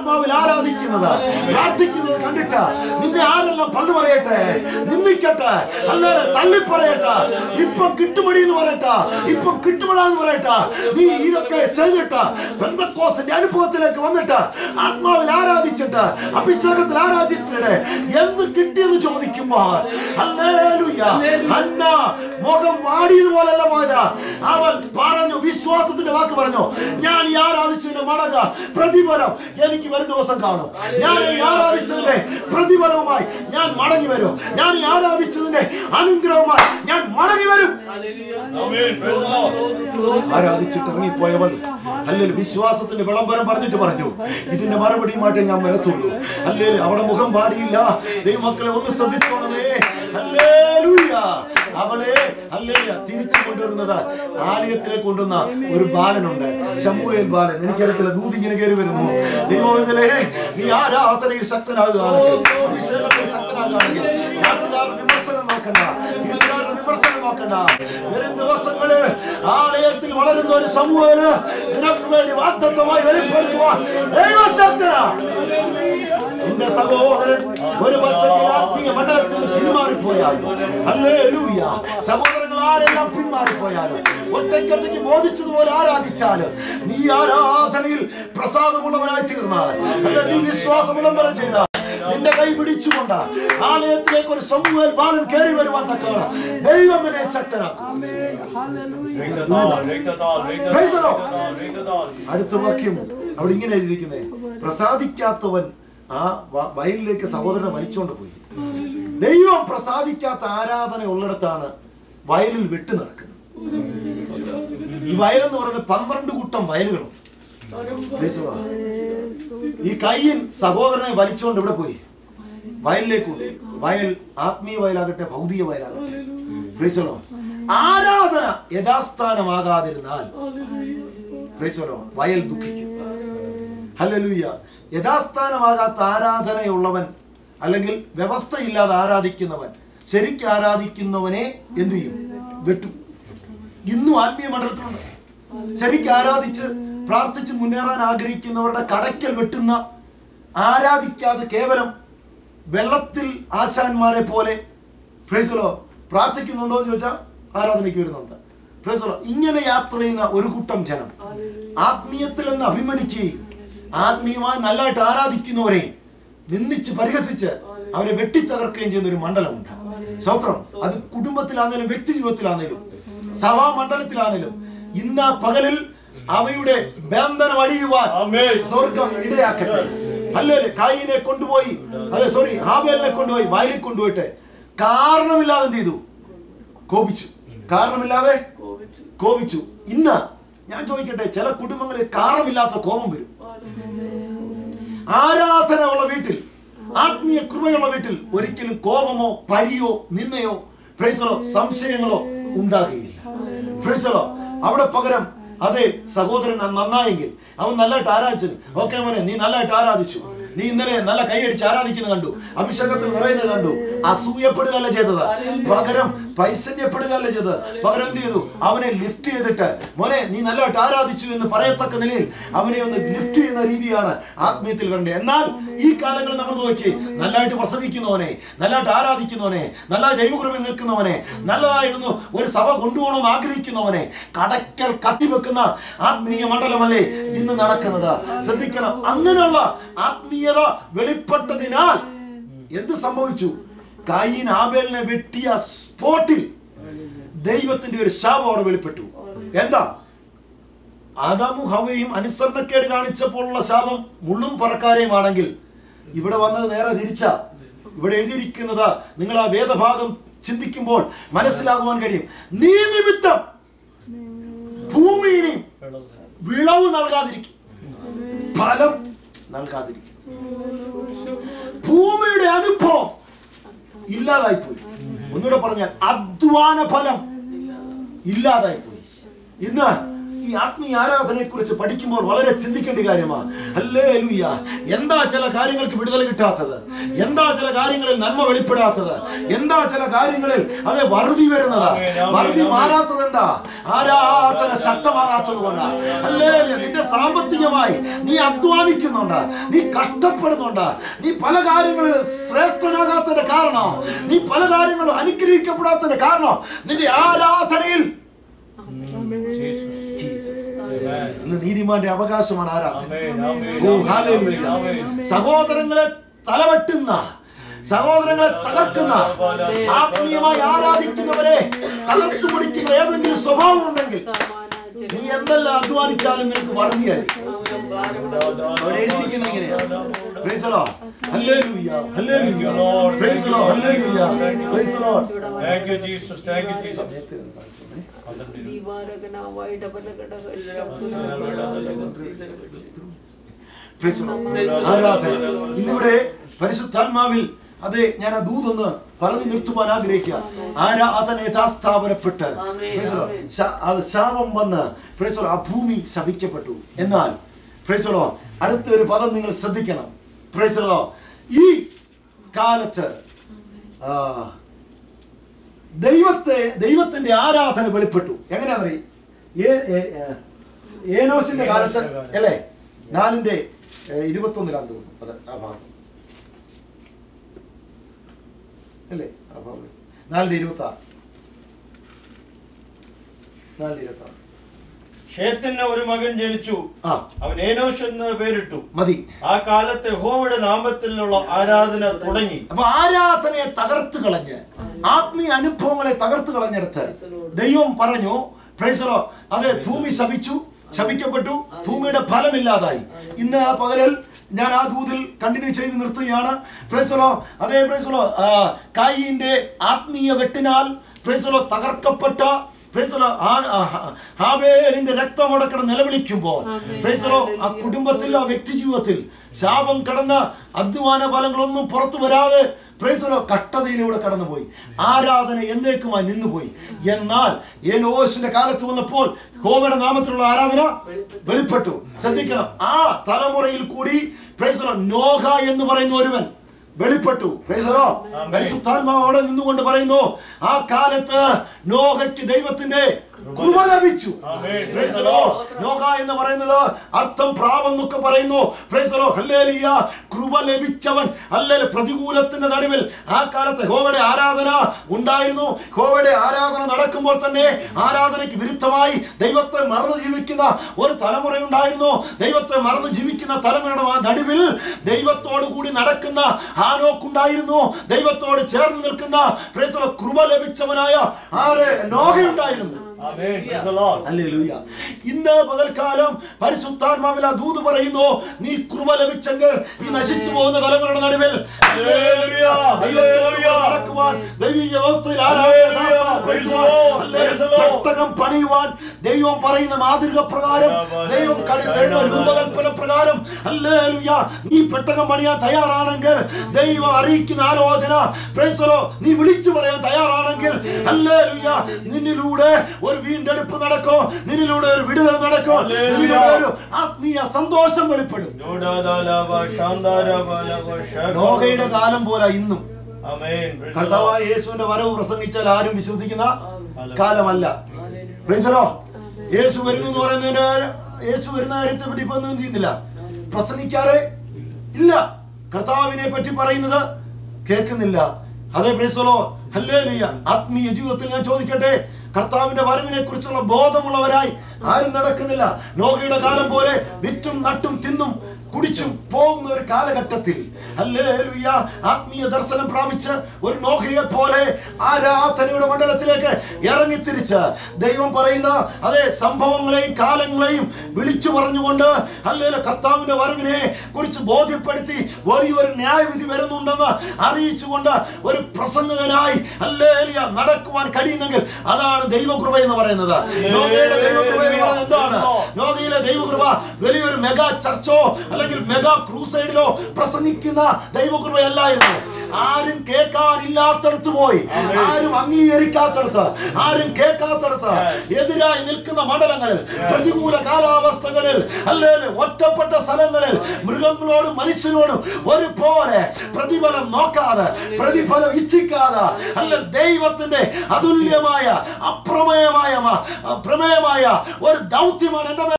ആത്മാവിൽ ആരാധിക്കുന്നത് പ്രാർത്ഥിക്കുന്നത് കണ്ടിട്ട് നിന്നെ ആരെല്ലാം പള്ളു പറയട്ടെ നിന്ദിക്കട്ടെ അല്ലാതെ തള്ളി പറയട്ടെ ഇപ്പൊ കിട്ടുമടി എന്ന് പറയട്ടെ ഇപ്പൊ കിട്ടുമടാന്ന് പറയട്ടെ നീ ഇതൊക്കെ ചെയ്തിട്ട് ബന്ധക്കോസിന്റെ അനുഭവത്തിലേക്ക് വന്നിട്ട് ആത്മാവിൽ ആരാധിച്ചിട്ട് അഭിഷേകത്തിൽ ആരാധിച്ചിട്ട് എന്ത് കിട്ടിയെന്ന് ചോദിക്കുമ്പോൾ ഹല്ലേലൂയ ഹന്ന മുഖം വാടിയതുപോലല്ല പോയത് അവൻ പറഞ്ഞു വിശ്വാസത്തിന്റെ വാക്ക് പറഞ്ഞു ഞാൻ ഈ ആരാധിച്ചതിന്റെ മടങ്ങ പ്രതിഫലം എനിക്ക് വരും ദിവസം കാണും ഞാൻ ഈ ആരാധിച്ചതിന്റെ പ്രതിഫലവുമായി ഞാൻ മടങ്ങി വരും ഞാൻ ഈ ആരാധിച്ചതിന്റെ അനുഗ്രഹവുമായി ഞാൻ മടങ്ങി വരും ആരാധിച്ചിട്ട് ഇറങ്ങിപ്പോയവൻ അല്ലെങ്കിൽ വിശ്വാസത്തിന്റെ വിളംബരം പറഞ്ഞിട്ട് പറഞ്ഞു ഇതിന്റെ മറുപടിയുമായിട്ട് ഞാൻ വരത്തുള്ളൂ അല്ലെങ്കിൽ അവിടെ മുഖം പാടിയില്ല ദൈവമക്കളെ ഒന്ന് ശ്രദ്ധിച്ചോണമേ ഹല്ലേലൂയ അവളെ ഹല്ലേലൂയ തിരിച്ചു കൊണ്ടുവരുന്നത് ആലയത്തിലേക്ക് കൊണ്ടുവന്ന ഒരു ബാലനുണ്ട് ശമുവേൽ ബാലൻ എനിക്കറിയത്തില്ല ദൂത് ഇങ്ങനെ കയറി വരുന്നു ദൈവത്തിലെ നീ ആരാധനയിൽ ശക്തനാകുകയാണെങ്കിൽ അഭിഷേകത്തിൽ ശക്തനാകുകയാണെങ്കിൽ നാട്ടുകാരുടെ വിമർശനം നോക്കണ്ട വീട്ടുകാരുടെ വിമർശനം നോക്കണ്ട വരും ദിവസങ്ങളിൽ ആലയത്തിൽ വളരുന്ന ഒരു സമൂഹത്തിന് നിനക്ക് വേണ്ടി വാർത്തത്വമായി വെളിപ്പെടുത്തുവാൻ ദൈവശക്തന എന്റെ സഹോദരൻ ഒരു പക്ഷെങ്കിൽ ആത്മീയ മണ്ഡലത്തിൽ നിന്ന് പിന്മാറിപ്പോയാലും ഹല്ലേലൂയ സഹോദരങ്ങൾ ആരെല്ലാം പിന്മാറിപ്പോയാലും ഒറ്റയ്ക്കൊറ്റയ്ക്ക് ബോധിച്ചതുപോലെ ആരാധിച്ചാലും നീ ആരാധനയിൽ പ്രസാദമുള്ളവനായി തീർന്നാൽ അല്ല നീ വിശ്വാസം വിളംബരം ചെയ്താൽ നിന്റെ കൈ പിടിച്ചുകൊണ്ട് ആലയത്തിലേക്ക് ഒരു സമൂഹൽ ബാലൻ കയറി വരുവാൻ തക്കവണ് ദൈവം എന്നെ ശക്തനാക്കും Praise the Lord. അടുത്ത വാക്യം അവിടെ ഇങ്ങനെ എഴുതിയിരിക്കുന്നേ പ്രസാദിക്കാത്തവൻ ആ വ- വയലിലേക്ക് സഹോദരനെ വലിച്ചോണ്ട് പോയി ദൈവം പ്രസാദിക്കാത്ത ആരാധന ഉള്ളിടത്താണ് വയലിൽ വെട്ട് നടക്കുന്നത് ഈ വയലെന്ന് പറയുന്നത് പന്ത്രണ്ട് കൂട്ടം വയലുകളും Praise the Lord. ഈ കയ്യൻ സഹോദരനെ വലിച്ചോണ്ട് ഇവിടെ പോയി വയലിലേക്ക് കൊണ്ടുപോയി. വയൽ ആത്മീയ വയലാകട്ടെ ഭൗതിക വയലാകട്ടെ Praise the Lord. ആരാധന യഥാസ്ഥാനമാകാതിരുന്നാൽ Praise the Lord. വയൽ ദുഃഖിക്കും ഹല്ലേലൂയ യഥാസ്ഥാനമാകാത്ത ആരാധനയുള്ളവൻ അല്ലെങ്കിൽ വ്യവസ്ഥയില്ലാതെ ആരാധിക്കുന്നവൻ ശരിക്കും ആരാധിക്കുന്നവനെ എന്തു ചെയ്യും വെട്ടും ഇന്നും ആത്മീയ മണ്ഡലത്തിലുണ്ട് ശരിക്കും ആരാധിച്ച് പ്രാർത്ഥിച്ച് മുന്നേറാൻ ആഗ്രഹിക്കുന്നവരുടെ കടയ്ക്കൽ വെട്ടുന്ന ആരാധിക്കാതെ കേവലം വെള്ളത്തിൽ ആശാന്മാരെ പോലെ ഫ്രൈസലോ പ്രാർത്ഥിക്കുന്നുണ്ടോ എന്ന് ചോദിച്ചാൽ ആരാധനയ്ക്ക് വരുന്നുണ്ട് ഫ്രൈസലോ ഇങ്ങനെ യാത്ര ചെയ്യുന്ന ഒരു കൂട്ടം ജനം ആത്മീയത്തിൽ എന്ന് അഭിമാനിക്കുകയും ആത്മീയമായി നല്ലതായിട്ട് ആരാധിക്കുന്നവരെ നിന്ദിച്ച് പരിഹസിച്ച് അവരെ വെട്ടിത്തകർക്കുകയും ചെയ്യുന്ന ഒരു മണ്ഡലമുണ്ട് സ്വത്രം അത് കുടുംബത്തിലാണേലും വ്യക്തി ജീവിതത്തിലാണേലും സഭാ മണ്ഡലത്തിലാണേലും ഇന്ന് പകലിൽ അവയുടെ ബന്ധനം അടിയുവാൻ ആമേൻ. സ്വർഗം ഇടയാക്കട്ടെ അല്ലേ കായിനെ കൊണ്ടുപോയി അതെ സോറി ഹാബേലിനെ കൊണ്ടുപോയി വയലിൽ കൊണ്ടുപോയിട്ട് കാരണമില്ലാതെ എന്ത് ചെയ്തു കോപിച്ചു കാരണമില്ലാതെ കോപിച്ചു ഇന്ന് ഞാൻ ചോദിക്കട്ടെ ചില കുടുംബങ്ങളിൽ കാരണമില്ലാത്ത കോപം വരും ആരാധന ഉള്ള വീട്ടിൽ ആത്മീയ കൃപയുള്ള വീട്ടിൽ ഒരിക്കലും കോപമോ പഴിയോ നിന്നയോ ഫ്രൈസലോ സംശയങ്ങളോ ഉണ്ടാകുകയില്ല ഫ്രൈസലോ അവിടെ പകരം അതെ സഹോദരൻ നന്നായെങ്കിൽ അവൻ നല്ലതായിട്ട് ആരാധിച്ചു ഓക്കെ മോനെ നീ നല്ലതായിട്ട് ആരാധിച്ചു നീ ഇന്നലെ നല്ല കൈയടിച്ച് ആരാധിക്കുന്നത് കണ്ടു അഭിഷേകത്തിൽ നിറയുന്നത് കണ്ടു അസൂയപ്പെടുകയല്ല ചെയ്തത് പകരം പൈസന്യപ്പെടുകയല്ല ചെയ്തത് പകരം എന്ത് ചെയ്തു അവനെ ലിഫ്റ്റ് ചെയ്തിട്ട് മോനെ നീ നല്ലതായിട്ട് ആരാധിച്ചു എന്ന് പറയത്തക്ക നിലയിൽ അവനെ ഒന്ന് ലിഫ്റ്റ് ചെയ്യുന്ന രീതിയാണ് ആത്മീയത്തിൽ വരേണ്ടത് എന്നാൽ ഈ കാലങ്ങളിൽ നമ്മൾ നോക്കി നല്ലതായിട്ട് പ്രസവിക്കുന്നവനെ നല്ലതായിട്ട് ആരാധിക്കുന്നവനെ നല്ല ദൈവകുറവിൽ നിൽക്കുന്നവനെ നല്ലതായിരുന്നു ഒരു സഭ കൊണ്ടുപോകണമെന്ന് ആഗ്രഹിക്കുന്നവനെ കടക്കൽ കത്തിവെക്കുന്ന ആത്മീയ മണ്ഡലമല്ലേ ഇന്ന് നടക്കുന്നത് ശ്രദ്ധിക്കണം അങ്ങനെയുള്ള ആത്മീയത വെളിപ്പെട്ടതിനാൽ എന്ത് സംഭവിച്ചു കായിൻ ആബേലിനെ വെട്ടിയ സ്പോട്ടിൽ ദൈവത്തിന്റെ ഒരു ശാപം അവിടെ വെളിപ്പെട്ടു എന്താ ആദാമും ഹവയും അനുസരണക്കേട് കാണിച്ചപ്പോഴുള്ള ശാപം മുള്ളും പറക്കാരെയുമാണെങ്കിൽ ഇവിടെ വന്നത് നേരെ തിരിച്ച ഇവിടെ എഴുതിയിരിക്കുന്നത് നിങ്ങൾ ആ വേദഭാഗം ചിന്തിക്കുമ്പോൾ മനസ്സിലാകുവാൻ കഴിയും നീ നിമിത്തം ഭൂമിയിനെയും വിളവ് നൽകാതിരിക്കും ഫലം നൽകാതിരിക്കും ഭൂമിയുടെ അനുഭവം ഇല്ലാതായി പോയി ഒന്നുകൂടെ പറഞ്ഞാൽ അധ്വാന ഫലം ഇല്ലാതായി പോയി ഇന്ന് ഈ ആത്മീയ ആരാധനയെ കുറിച്ച് പഠിക്കുമ്പോൾ വളരെ ചിന്തിക്കേണ്ട കാര്യമാണ് അല്ലേ ലൂയ എന്താ ചില കാര്യങ്ങൾക്ക് വിടുതൽ കിട്ടാത്തത് എന്താ ചില കാര്യങ്ങളിൽ നന്മ വെളിപ്പെടാത്തത് എന്താ ചില കാര്യങ്ങളിൽ അത് വറുതി വരുന്നത് വറുതി മാറാത്തത് എന്താ ആരാധന ശക്തമാകാത്തത് കൊണ്ടാ അല്ലേ നിന്റെ സാമ്പത്തികമായി നീ അധ്വാനിക്കുന്നുണ്ട് നീ കഷ്ടപ്പെടുന്നുണ്ട് നീ പല കാര്യങ്ങളിൽ ശ്രേഷ്ഠനാകാത്തതിന്റെ കാരണം നീ പല കാര്യങ്ങളും അനുഗ്രഹിക്കപ്പെടാത്തതിന്റെ കാരണം നിന്റെ ആരാധനയിൽ ഇന്ന് നീതിമാന്റെ അവകാശമാണ് ആരാധന ഓ ഹല്ലേലൂയ സഹോദരങ്ങളെ തലവെട്ടുന്ന സഹോദരങ്ങളെ തകർക്കുന്ന ആത്മീയമായി ആരാധിക്കുന്നവരെ തകർത്തു പിടിക്കുന്ന ഏതെങ്കിലും സ്വഭാവം ഉണ്ടെങ്കിൽ നീ എന്തെല്ലാം അധ്വാനിച്ചാലും നിനക്ക് വറുതിയായിരിക്കും അവിടെ എഴുതിയിരിക്കുന്നത് എങ്ങനെയാ Praise the Lord. Hallelujah. Hallelujah. Praise the Lord. Hallelujah. Praise the Lord. Thank you, Jesus. Thank you, Jesus. Praise the Lord. ആരാധന ഇന്നിവിടെ പരിശുദ്ധാത്മാവിൽ അതെ ഞാൻ ആ ദൂതൊന്ന് പറഞ്ഞു നിർത്തുവാൻ ആഗ്രഹിക്കുക ആരാധന യഥാസ്ഥാപനപ്പെട്ട് Praise the Lord. ശ- അത് ശാപം വന്ന് Praise the Lord. ആ ഭൂമി ശപിക്കപ്പെട്ടു എന്നാൽ Praise the Lord. അടുത്ത ഒരു പദം നിങ്ങൾ ശ്രദ്ധിക്കണം Praise the Lord. ഈ കാലത്ത് ആ, ദൈവത്തെ ദൈവത്തിന്റെ ആരാധന വെളിപ്പെട്ടു എങ്ങനെയാണെന്നറിയ ഏനോസിന്റെ കാലത്ത് അല്ലേ നാലിന്റെ ഇരുപത്തി ഒന്നിലാന്ന് തോന്നുന്നു അത് ആ ഭാഗം അല്ലേ ആ ഭാഗം നാലിന്റെ ഇരുപത്തി ആറ് നാലിന്റെ ഇരുപത്തി ആറ് ഷേത്തിന് ഒരു മകൻ ജനിച്ചു ആ അവൻ ഏനോഷ് എന്ന് പേരിട്ടു മതി ആ കാലത്ത് യഹോവയുടെ നാമത്തിലുള്ള ആരാധന തുടങ്ങി അപ്പൊ ആരാധനയെ തകർത്ത് കളഞ്ഞ് ആത്മീയ അനുഭവങ്ങളെ തകർത്ത് കളഞ്ഞെടുത്ത് ദൈവം പറഞ്ഞു പ്രൈസറോ അതെ ഭൂമി ശപിച്ചു ശപിക്കപ്പെട്ടു ഭൂമിയുടെ ഫലമില്ലാതായി ഇന്ന് ആ പകലിൽ ഞാൻ ആ ദൂതിൽ കണ്ടിന്യൂ ചെയ്ത് നിർത്തുകയാണ് പ്രൈസറോ അതേ പ്രൈസറോ കായിന്റെ ആത്മീയ വെട്ടിനാൽ പ്രൈസറോ തകർക്കപ്പെട്ട പ്രൈസറോ ഹാബേലിന്റെ രക്തമടക്കട നിലവിളിക്കുമ്പോൾ പ്രൈസറോ ആ കുടുംബത്തിൽ ആ വ്യക്തി ജീവിതത്തിൽ ശാപം കടന്ന അധ്വാന ഫലങ്ങളൊന്നും പുറത്തു വരാതെ പ്രൈസറോ കഷ്ടതയിലൂടെ കടന്നുപോയി ആരാധന എന്നേക്കുമായി നിന്നുപോയി എന്നാൽ ഏനോസിന്റെ കാലത്ത് വന്നപ്പോൾ കോവയുടെ നാമത്തിലുള്ള ആരാധന വെളിപ്പെട്ടു ശ്രദ്ധിക്കണം ആ തലമുറയിൽ കൂടി പ്രൈസറോ നോഹ എന്ന് പറയുന്ന ഒരുവൻ വെളിപ്പെട്ടു പ്രൈസറോ പരിശുദ്ധാത്മാവ് അവിടെ നിന്നുകൊണ്ട് പറയുന്നു ആ കാലത്ത് നോഹയ്ക്ക് ദൈവത്തിന്റെ കൃപ ലഭിച്ചു ആമേൻ. Praise the Lord. നോഹ എന്ന് പറയുന്നത് അർത്ഥം പ്രാവം എന്നൊക്കെ പറയുന്നു Praise the Lord. ഹല്ലേലൂയ. കൃപ ലഭിച്ചവൻ അല്ലെ പ്രതികൂലത്തിന്റെ നടുവിൽ ആ കാലത്ത് ഹോവയുടെ ആരാധന ഉണ്ടായിരുന്നു ഹോവയുടെ ആരാധന നടക്കുമ്പോൾ തന്നെ ആരാധനയ്ക്ക് വിരുദ്ധമായി ദൈവത്തെ മറന്നു ജീവിക്കുന്ന ഒരു തലമുറ ഉണ്ടായിരുന്നു ദൈവത്തെ മറന്നു ജീവിക്കുന്ന തലമുറയുടെ ആ നടുവിൽ ദൈവത്തോടു കൂടി നടക്കുന്ന ഹാനോക്കുണ്ടായിരുന്നു ദൈവത്തോട് ചേർന്ന് നിൽക്കുന്ന praise the Lord, കൃപ ലഭിച്ചവനായ ആര് നോഹയുണ്ടായിരുന്നു ആമേൻ Praise the Lord. ഹല്ലേലൂയ. ഇന്ന് പകൽക്കാലം പരിശുദ്ധാത്മാവിൽ ആ ദൂത് പറയുന്നു നീ കൃപ ലഭിച്ചെങ്കിൽ ഈ നശിച്ചു പോകുന്ന തലമുറയുടെ നടുവിൽ ഹല്ലേലൂയ. ദൈവത്തോട് നടക്കുവാൻ ദൈവിക വ്യവസ്ഥയിൽ ആരാധന പഠിക്കുവാൻ, ഹല്ലേലൂയ. പെട്ടകം പണിയുവാൻ ദൈവം പറയുന്ന മാതൃക പ്രകാരം ദൈവം കടി തരുന്ന രൂപകൽപ്പന പ്രകാരം ഹല്ലേലൂയ. നീ പെട്ടകം പണിയാൻ തയ്യാറാണെങ്കിൽ ദൈവം അറിയിക്കുന്ന ആലോചന പ്രൈസലോ നീ വിളിച്ചു പറയാൻ തയ്യാറാണെങ്കിൽ ഹല്ലേലൂയ നിന്നിലൂടെ ഒരു വീണ്ടെടുപ്പ് നടക്കോ നിന്നിലൂടെ ഒരു വിടുതൽ നടക്കോ നിന്നിലൂടെ ഒരു ആത്മീയ സന്തോഷം വെളിപ്പെടും ജോഡാദാലാബ, ശാന്താരാബാലാബ, ശാഖാ. നോഹയുടെ കാലം പോലെ ഇന്നും ആമേൻ Praise the കർത്താവായ Lord. യേശുവിന്റെ വരവ് പ്രസംഗിച്ചാൽ ആരും വിശ്വസിക്കുന്ന കാലമല്ല പ്രൈസലോ യേശു വരുന്നു എന്ന് പറയുന്നതിന്റെ യേശു വരുന്ന കാര്യത്തെ പറ്റി ഇപ്പൊ ഒന്നും ചെയ്യുന്നില്ല പ്രസംഗിക്കാറെ ഇല്ല കർത്താവിനെ പറ്റി പറയുന്നത് കേൾക്കുന്നില്ല അതേ പ്രൈസലോ ഹല്ലേലൂയ ആത്മീയ ജീവിതത്തിൽ ഞാൻ ചോദിക്കട്ടെ കർത്താവിന്റെ വരവിനെ കുറിച്ചുള്ള ബോധമുള്ളവരായി ആരും നടക്കുന്നില്ല നോഹയുടെ കാലം പോലെ വിറ്റും നട്ടും തിന്നും കുടിച്ചും പോകുന്ന ഒരു കാലഘട്ടത്തിൽ ഹല്ലേലൂയ ആത്മീയ ദർശനം പ്രാപിച്ച് ഒരു നോഹയെ പോലെ ആരാധനയുടെ മണ്ഡലത്തിലേക്ക് ഇറങ്ങിത്തിരിച്ച് ദൈവം പറയുന്ന അതേ സംഭവങ്ങളെയും കാലങ്ങളെയും വിളിച്ചു പറഞ്ഞുകൊണ്ട് ഹല്ലേല കർത്താവിന്റെ വരവിനെ കുറിച്ച് ബോധ്യപ്പെടുത്തി വലിയൊരു ന്യായവിധി വരുന്നുണ്ടെന്ന് അറിയിച്ചുകൊണ്ട് ഒരു പ്രസംഗകനായി ഹല്ലേലിയ നടക്കുവാൻ കഴിയുന്നെങ്കിൽ അതാണ് ദൈവകൃപ എന്ന് പറയുന്നത് നോഹയുടെ ദൈവകൃപ എന്ന് പറയുന്നത് എന്താണ് നോഹയിലെ ദൈവകൃപ വലിയൊരു മെഗാ ചർച്ചോ അല്ല അല്ലെങ്കിൽ മെഗാ ക്രൂസൈഡിലോ പ്രസംഗിക്കുന്ന ദൈവകൃപയല്ലായിരുന്നു ആരും കേൾക്കാനില്ലാത്തടത്ത് പോയി ആരും അംഗീകരിക്കാത്തടത്ത് ആരും കേൾക്കാത്തടത്ത് എതിരായി നിൽക്കുന്ന മണ്ഡലങ്ങളിൽ പ്രതികൂല കാലാവസ്ഥകളിൽ അല്ലെങ്കിൽ ഒറ്റപ്പെട്ട സ്ഥലങ്ങളിൽ മൃഗങ്ങളോടും മനുഷ്യനോടും ഒരുപോലെ പ്രതിഫലം നോക്കാതെ പ്രതിഫലം ഇച്ഛിക്കാതെ അല്ല ദൈവത്തിന്റെ അതുല്യമായ അപ്രമേയമായ പ്രമേയമായ ഒരു ദൗത്യമാണ് എന്റെ മേൽ